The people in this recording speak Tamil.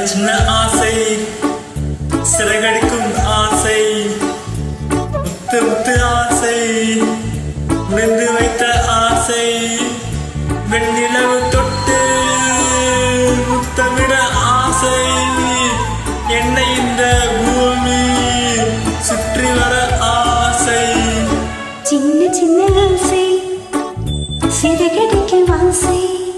சின்ன ஆசை சிறகடிக்கும் ஆசை முத்து முத்து ஆசை வெந்து வைத்த ஆசை வெண்ணிலவு தொட்டு முத்தமிட ஆசை என்னை இந்த பூமி சுற்றி வர ஆசை சின்ன சின்ன ஆசை சிறகடிக்கும் ஆசை